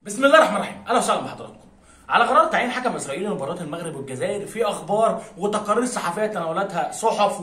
بسم الله الرحمن الرحيم اهلا وسهلا بحضراتكم على قرار تعيين حكم اسرائيلي لمباراه المغرب والجزائر في اخبار وتقارير صحفيه تناولتها صحف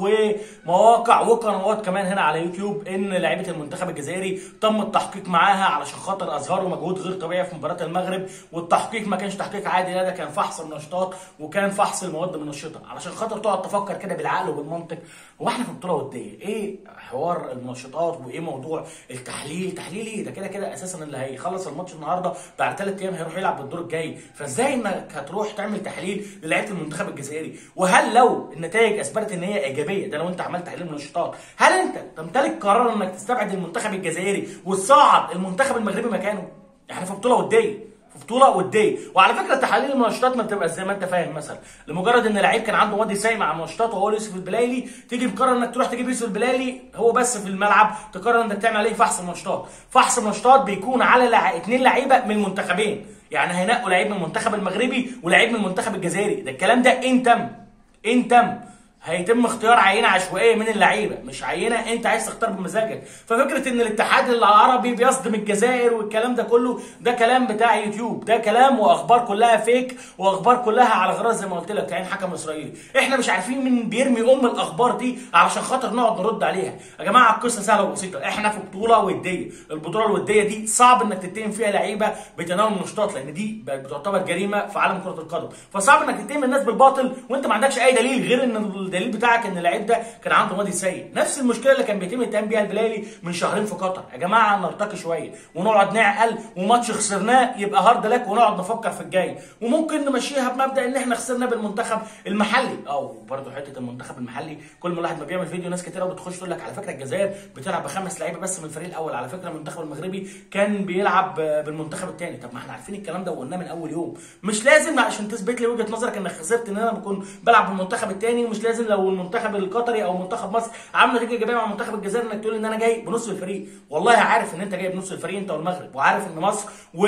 ومواقع وقنوات كمان هنا على يوتيوب ان لاعيبه المنتخب الجزائري تم التحقيق معاها علشان خاطر اظهروا مجهود غير طبيعي في مباراه المغرب والتحقيق ما كانش تحقيق عادي لا ده كان فحص النشاطات وكان فحص المواد المنشطه علشان خاطر تقعد تفكر كده بالعقل وبالمنطق هو احنا في بطوله وديه ايه حوار المنشطات وايه موضوع التحليل تحليل ايه ده كده كده اساسا اللي هيخلص الماتش النهارده بعد ثلاث ايام هيروح يلعب بالدور الجاي فازاي انك هتروح تعمل تحليل للعيبه المنتخب الجزائري وهل لو النتائج اثبتت ان هي ايجابيه ده لو انت عملت تحليل منشطات هل انت تمتلك قرار انك تستبعد المنتخب الجزائري وتصعد المنتخب المغربي مكانه احنا في بطوله وديه في بطوله وديه وعلى فكره تحاليل المنشطات ما بتبقى زي ما انت فاهم مثلا لمجرد ان لعيب كان عنده ماضي سيء مع المنشطات وهو يوسف البلالي تيجي مقرر انك تروح تجيب يوسف البلالي هو بس في الملعب تقرر انك تعمل عليه فحص منشطات فحص منشطات بيكون على لع... اثنين لعيبه من المنتخبين يعني هينقوا لعيب من المنتخب المغربي ولعيب من المنتخب الجزائري ده الكلام ده ان تم ان تم هيتم اختيار عينه عشوائيه من اللعيبه مش عينه انت عايز تختار بمزاجك ففكره ان الاتحاد العربي بيصدم الجزائر والكلام ده كله ده كلام بتاع يوتيوب ده كلام واخبار كلها فيك واخبار كلها على غرار زي ما قلت لك تعين حكم اسرائيلي احنا مش عارفين مين بيرمي ام الاخبار دي علشان خاطر نقعد نرد عليها يا جماعه القصه سهله وبسيطه احنا في بطوله وديه البطوله الوديه دي صعب انك تتهم فيها لعيبه بتناول النشاطات لان دي بتعتبر جريمه في عالم كره القدم فصعب انك تتهم الناس بالباطل وانت ما عندكش اي دليل غير ان الدليل بتاعك ان اللعيب ده كان عنده ماضي سيء نفس المشكله اللي كان بيتم الاتهام بيها البلالي من شهرين في قطر يا جماعه نرتقي شويه ونقعد نعقل وماتش خسرناه يبقى هارد لك ونقعد نفكر في الجاي وممكن نمشيها بمبدا ان احنا خسرنا بالمنتخب المحلي او برضه حته المنتخب المحلي كل ما الواحد ما بيعمل فيديو ناس كتيره بتخش تقول لك على فكره الجزائر بتلعب بخمس لعيبه بس من الفريق الاول على فكره المنتخب المغربي كان بيلعب بالمنتخب الثاني طب ما احنا عارفين الكلام ده وقلناه من اول يوم مش لازم عشان تثبت لي وجهه نظرك انك خسرت ان انا بكون بلعب بالمنتخب الثاني ومش لازم لو المنتخب القطري او منتخب مصر عامل نتيجه ايجابيه مع منتخب الجزائر انك تقول ان انا جاي بنص الفريق والله عارف ان انت جاي بنص الفريق انت والمغرب وعارف ان مصر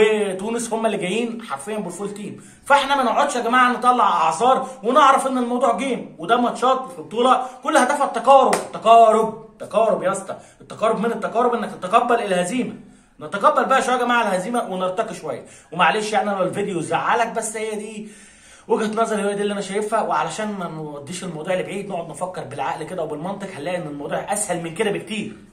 وتونس هم اللي جايين حرفيا بالفول تيم فاحنا ما نقعدش يا جماعه نطلع اعذار ونعرف ان الموضوع جيم وده ماتشات في بطوله كل هدفها التقارب تقارب تقارب يا اسطى التقارب من التقارب انك تتقبل الهزيمه نتقبل بقى شويه يا جماعه الهزيمه ونرتقي شويه ومعلش يعني لو الفيديو زعلك بس هي دي وجهه نظري هي دي اللي انا شايفها وعلشان ما نوديش الموضوع لبعيد نقعد نفكر بالعقل كده وبالمنطق هنلاقي ان الموضوع اسهل من كده بكتير